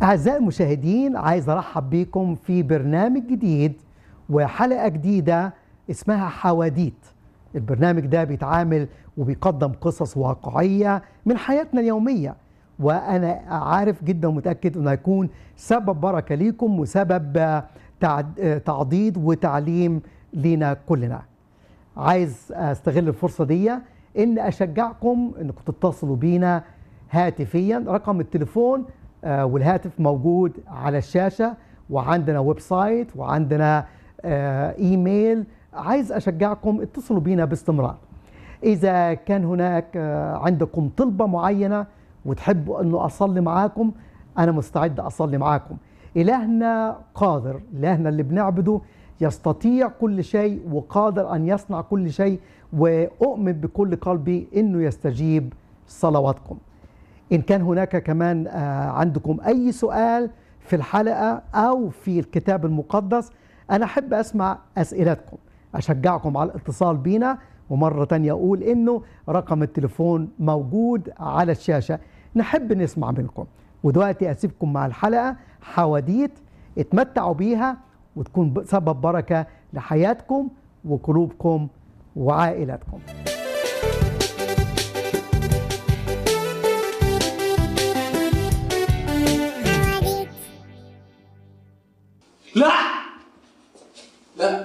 أعزائي المشاهدين عايز أرحب بكم في برنامج جديد وحلقة جديدة اسمها حواديت البرنامج ده بيتعامل وبيقدم قصص واقعية من حياتنا اليومية وأنا عارف جدا ومتأكد أنه هيكون سبب بركة ليكم وسبب آه، تعد- آه، تعضيد وتعليم لينا كلنا عايز استغل الفرصه دي ان اشجعكم انكم تتصلوا بينا هاتفيا رقم التليفون آه، والهاتف موجود على الشاشه وعندنا ويب سايت وعندنا آه، ايميل عايز اشجعكم اتصلوا بينا باستمرار اذا كان هناك آه، عندكم طلبه معينه وتحبوا انه اصلي معاكم انا مستعد اصلي معاكم الهنا قادر الهنا اللي بنعبده يستطيع كل شيء وقادر ان يصنع كل شيء واؤمن بكل قلبي انه يستجيب صلواتكم ان كان هناك كمان آه، عندكم اي سؤال في الحلقه او في الكتاب المقدس انا احب اسمع اسئلتكم اشجعكم على الاتصال بينا ومره تانية اقول انه رقم التليفون موجود على الشاشه نحب نسمع منكم ودلوقتي اسيبكم مع الحلقه حواديت اتمتعوا بيها وتكون ب- سبب بركه لحياتكم وقلوبكم وعائلاتكم لا لا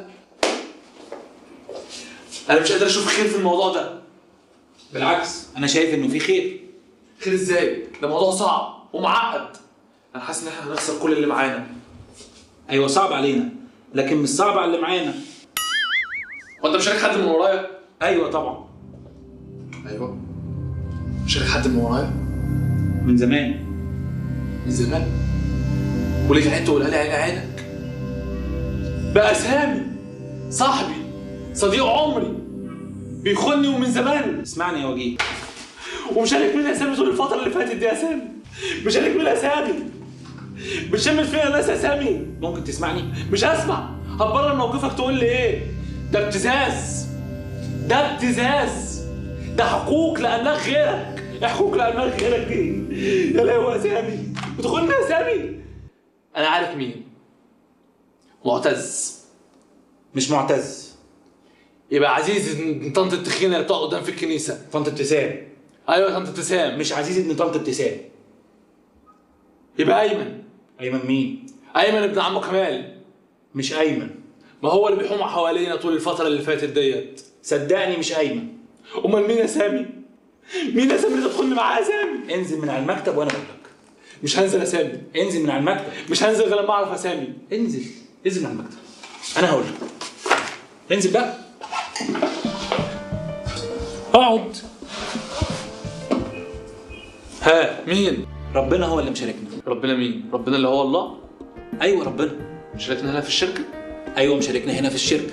انا مش قادر اشوف خير في الموضوع ده بالعكس انا شايف انه في خير خير ازاي ده موضوع صعب ومعقد انا حاسس ان احنا هنخسر كل اللي معانا ايوه صعب علينا لكن مش صعب على اللي معانا هو انت مشارك حد من ورايا ايوه طبعا ايوه مشارك حد من ورايا من زمان من زمان وليك عين تقولها لي عين عينك بقى سامي صاحبي صديق عمري بيخوني ومن زمان اسمعني يا وجيه ومشارك مين اسامي طول الفتره اللي فاتت دي يا سامي مشارك مين اسامي بتشمل فينا ناس اسامي ممكن تسمعني مش هسمع هتبرر موقفك تقول لي ايه ده ابتزاز ده ابتزاز ده حقوق لانك غيرك إيه حقوق لانك غيرك دي يا لهوي يا سامي بتخوني يا سامي انا عارف مين معتز مش معتز يبقى عزيز ابن طنط التخينه اللي بتقعد قدام في الكنيسه طنط ابتسام ايوه طنط ابتسام مش عزيز ابن طنط ابتسام يبقى ايمن ايمن مين ايمن ابن عمو كمال مش ايمن ما هو اللي بيحوم حوالينا طول الفتره اللي فاتت ديت صدقني مش ايمن امال مين يا سامي مين يا سامي اللي تدخلني معاه يا سامي انزل من على المكتب وانا اقول لك مش هنزل يا سامي انزل من على المكتب مش هنزل غير لما اعرف اسامي انزل انزل من على المكتب انا هقول لك انزل بقى اقعد ها مين ربنا هو اللي مشاركنا ربنا مين ربنا اللي هو الله ايوه ربنا شاركنا هنا في الشركه ايوه مشاركنا هنا في الشركه